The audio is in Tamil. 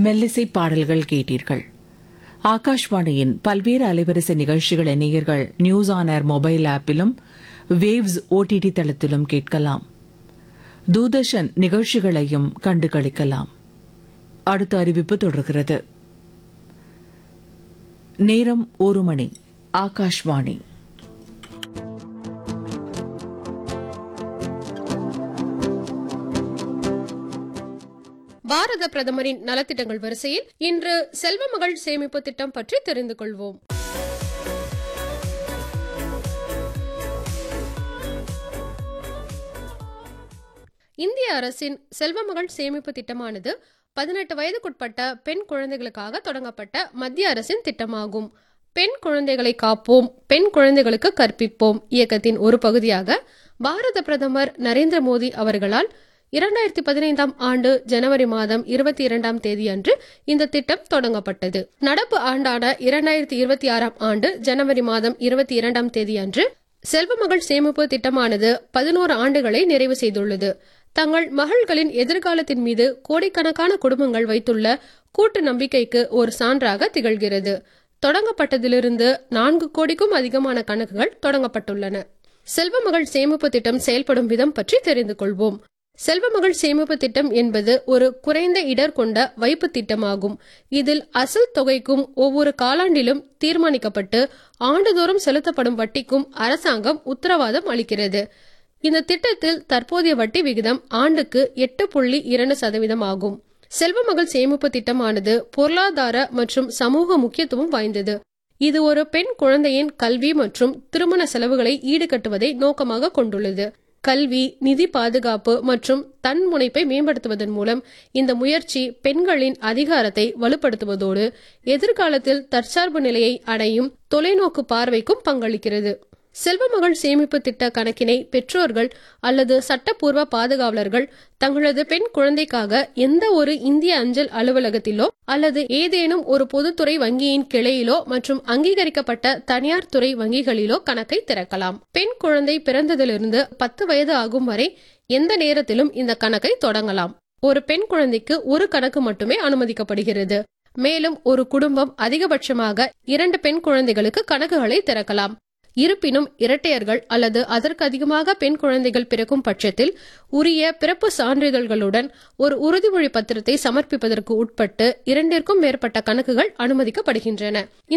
மெல்லிசை பாடல்கள் கேட்டீர்கள் ஆகாஷ்வாணியின் பல்வேறு அலைவரிசை நிகழ்ச்சிகளை நேயர்கள் நியூஸ் ஆன் ஏர் மொபைல் ஆப்பிலும் வேவ்ஸ் ஓடிடி தளத்திலும் கேட்கலாம் தூர்தர்ஷன் நிகழ்ச்சிகளையும் கண்டு களிக்கலாம் அடுத்த அறிவிப்பு தொடர்கிறது நேரம் ஒரு மணி ஆகாஷ்வாணி பாரத பிரதமரின் நலத்திட்டங்கள் வரிசையில் இன்று செல்வ மகள் சேமிப்பு திட்டம் பற்றி தெரிந்து கொள்வோம் இந்திய அரசின் செல்வ மகள் சேமிப்பு திட்டமானது பதினெட்டு வயதுக்குட்பட்ட பெண் குழந்தைகளுக்காக தொடங்கப்பட்ட மத்திய அரசின் திட்டமாகும் பெண் குழந்தைகளை காப்போம் பெண் குழந்தைகளுக்கு கற்பிப்போம் இயக்கத்தின் ஒரு பகுதியாக பாரத பிரதமர் நரேந்திர மோடி அவர்களால் இரண்டாயிரத்தி பதினைந்தாம் ஆண்டு ஜனவரி மாதம் இருபத்தி இரண்டாம் தேதி அன்று இந்த திட்டம் தொடங்கப்பட்டது நடப்பு ஆண்டான இரண்டாயிரத்தி இருபத்தி ஆறாம் ஆண்டு ஜனவரி மாதம் இருபத்தி இரண்டாம் தேதி அன்று செல்வ மகள் சேமிப்பு திட்டமானது பதினோரு ஆண்டுகளை நிறைவு செய்துள்ளது தங்கள் மகள்களின் எதிர்காலத்தின் மீது கோடிக்கணக்கான குடும்பங்கள் வைத்துள்ள கூட்டு நம்பிக்கைக்கு ஒரு சான்றாக திகழ்கிறது தொடங்கப்பட்டதிலிருந்து நான்கு கோடிக்கும் அதிகமான கணக்குகள் தொடங்கப்பட்டுள்ளன செல்வ மகள் சேமிப்பு திட்டம் செயல்படும் விதம் பற்றி தெரிந்து கொள்வோம் செல்வ மகள் சேமிப்பு திட்டம் என்பது ஒரு குறைந்த இடர் கொண்ட வைப்பு திட்டமாகும் இதில் அசல் தொகைக்கும் ஒவ்வொரு காலாண்டிலும் தீர்மானிக்கப்பட்டு ஆண்டுதோறும் செலுத்தப்படும் வட்டிக்கும் அரசாங்கம் உத்தரவாதம் அளிக்கிறது இந்த திட்டத்தில் தற்போதைய வட்டி விகிதம் ஆண்டுக்கு எட்டு புள்ளி இரண்டு சதவீதம் ஆகும் செல்வ மகள் சேமிப்பு திட்டமானது பொருளாதார மற்றும் சமூக முக்கியத்துவம் வாய்ந்தது இது ஒரு பெண் குழந்தையின் கல்வி மற்றும் திருமண செலவுகளை ஈடுகட்டுவதை நோக்கமாக கொண்டுள்ளது கல்வி நிதி பாதுகாப்பு மற்றும் தன்முனைப்பை மேம்படுத்துவதன் மூலம் இந்த முயற்சி பெண்களின் அதிகாரத்தை வலுப்படுத்துவதோடு எதிர்காலத்தில் தற்சார்பு நிலையை அடையும் தொலைநோக்கு பார்வைக்கும் பங்களிக்கிறது செல்வ மகள் சேமிப்பு திட்ட கணக்கினை பெற்றோர்கள் அல்லது சட்டப்பூர்வ பாதுகாவலர்கள் தங்களது பெண் குழந்தைக்காக எந்த ஒரு இந்திய அஞ்சல் அலுவலகத்திலோ அல்லது ஏதேனும் ஒரு பொதுத்துறை வங்கியின் கிளையிலோ மற்றும் அங்கீகரிக்கப்பட்ட தனியார் துறை வங்கிகளிலோ கணக்கை திறக்கலாம் பெண் குழந்தை பிறந்ததிலிருந்து பத்து வயது ஆகும் வரை எந்த நேரத்திலும் இந்த கணக்கை தொடங்கலாம் ஒரு பெண் குழந்தைக்கு ஒரு கணக்கு மட்டுமே அனுமதிக்கப்படுகிறது மேலும் ஒரு குடும்பம் அதிகபட்சமாக இரண்டு பெண் குழந்தைகளுக்கு கணக்குகளை திறக்கலாம் இருப்பினும் இரட்டையர்கள் அல்லது அதற்கு அதிகமாக பெண் குழந்தைகள் பிறக்கும் பட்சத்தில் உரிய பிறப்பு சான்றிதழ்களுடன் ஒரு உறுதிமொழி பத்திரத்தை சமர்ப்பிப்பதற்கு உட்பட்டு இரண்டிற்கும் மேற்பட்ட கணக்குகள் அனுமதிக்கப்படுகின்றன